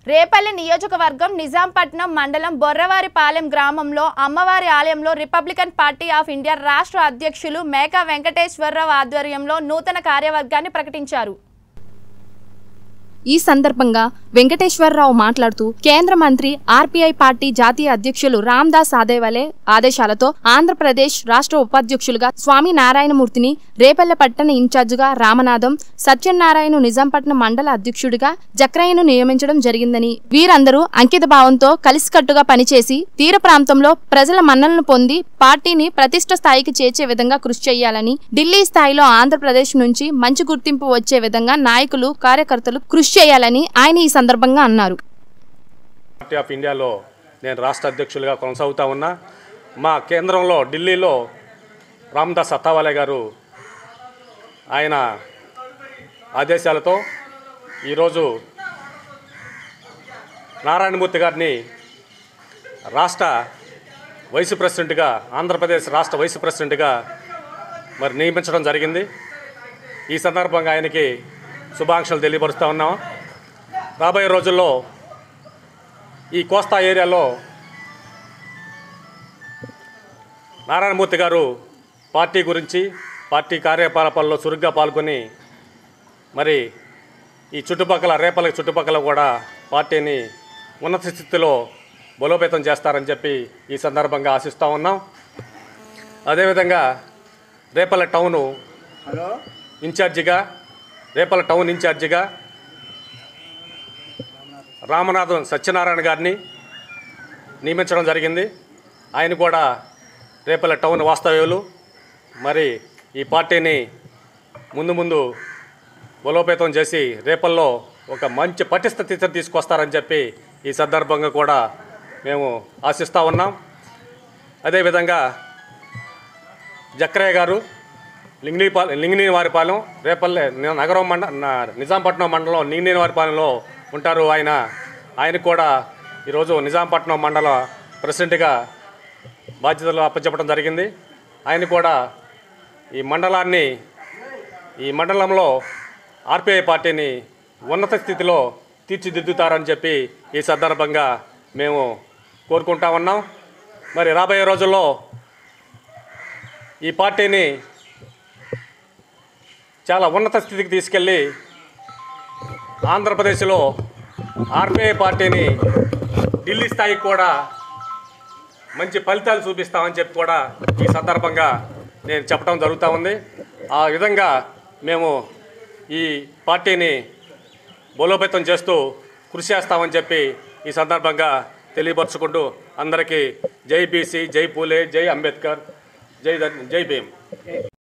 రేపల్లి నియోజకవర్గం నిజాంపట్నం మండలం బొర్రవారిపాలెం గ్రామంలో అమ్మవారి ఆలయంలో రిపబ్లికన్ పార్టీ ఆఫ్ ఇండియా రాష్ట్ర అధ్యక్షులు మేకా వెంకటేశ్వరరావు ఆధ్వర్యంలో నూతన కార్యవర్గాన్ని ప్రకటించారు ఈ సందర్భంగా వెంకటేశ్వరరావు మాట్లాడుతూ కేంద్ర మంత్రి ఆర్పీఐ పార్టీ జాతీయ అధ్యక్షులు రామ్దాస్ ఆదేవలే ఆదేశాలతో ఆంధ్రప్రదేశ్ రాష్ట్ర ఉపాధ్యక్షులుగా స్వామి నారాయణమూర్తిని రేపల్లె పట్టణ ఇన్ఛార్జిగా రామనాథం సత్యనారాయణ నిజాంపట్నం మండల అధ్యక్షుడిగా జక్రయ్యను నియమించడం జరిగిందని వీరందరూ అంకిత భావంతో కలిసికట్టుగా పనిచేసి తీర ప్రాంతంలో ప్రజల మన్నలను పొంది పార్టీని ప్రతిష్ట స్థాయికి చేర్చే విధంగా కృషి చేయాలని ఢిల్లీ స్థాయిలో ఆంధ్రప్రదేశ్ నుంచి మంచి గుర్తింపు వచ్చే విధంగా నాయకులు కార్యకర్తలు కృషి చేయాలని ఆయన ఈ సందర్భంగా అన్నారు పార్టీ ఆఫ్ ఇండియాలో నేను రాష్ట్ర అధ్యక్షులుగా కొనసాగుతా ఉన్నా మా కేంద్రంలో ఢిల్లీలో రామ్దాస్ అత్తావాలే గారు ఆయన ఆదేశాలతో ఈరోజు నారాయణమూర్తి గారిని రాష్ట్ర వైస్ ప్రెసిడెంట్గా ఆంధ్రప్రదేశ్ రాష్ట్ర వైస్ ప్రెసిడెంట్గా మరి నియమించడం జరిగింది ఈ సందర్భంగా ఆయనకి శుభాకాంక్షలు తెలియపరుస్తూ ఉన్నాం రాబోయే రోజుల్లో ఈ కోస్తా ఏరియాలో నారాయణమూర్తి గారు పార్టీ గురించి పార్టీ కార్యకలాపాల్లో చురుగ్గా పాల్గొని మరి ఈ చుట్టుపక్కల రేపల చుట్టుపక్కల కూడా పార్టీని ఉన్నత స్థితిలో బలోపేతం చేస్తారని చెప్పి ఈ సందర్భంగా ఆశిస్తూ ఉన్నాం అదేవిధంగా రేపల టౌను ఇన్ఛార్జిగా రేపల టౌన్ ఇన్ఛార్జిగా రామనాథన్ సత్యనారాయణ గారిని నియమించడం జరిగింది ఆయన కూడా రేపల టౌన్ వాస్తవ్యులు మరి ఈ పార్టీని ముందు ముందు బలోపేతం చేసి రేపల్లో ఒక మంచి పటిష్ట స్థితిని తీసుకొస్తారని చెప్పి ఈ సందర్భంగా కూడా మేము ఆశిస్తూ ఉన్నాం అదేవిధంగా జక్రయ్య గారు లింగినీపా లింగినీవారిపాలెం రేపల్లె ని- నగరం మండ న- నిజాంపట్నం మండలం లింగినీవారిపాలెంలో ఉంటారు ఆయన ఆయనకు కూడా ఈరోజు నిజాంపట్నం మండల ప్రెసిడెంట్గా బాధ్యతలు అప్పచెప్పడం జరిగింది ఆయన కూడా ఈ మండలాన్ని ఈ మండలంలో ఆర్పిఐ పార్టీని ఉన్నత స్థితిలో తీర్చిదిద్దుతారని చెప్పి ఈ సందర్భంగా మేము కోరుకుంటా ఉన్నాం మరి రాబోయే రోజుల్లో ఈ పార్టీని చాలా ఉన్నత స్థితికి తీసుకెళ్ళి ఆంధ్రప్రదేశ్లో ఆర్పిఐ పార్టీని ఢిల్లీ స్థాయికి కూడా మంచి ఫలితాలు చూపిస్తామని చెప్పి కూడా ఈ సందర్భంగా నేను చెప్పడం జరుగుతూ ఉంది ఆ విధంగా మేము ఈ పార్టీని బలోపేతం చేస్తూ కృషి చేస్తామని చెప్పి ఈ సందర్భంగా తెలియపరచుకుంటూ అందరికీ జై బీసీ జై పూలే జై అంబేద్కర్ జై ధన్- జై భీమ్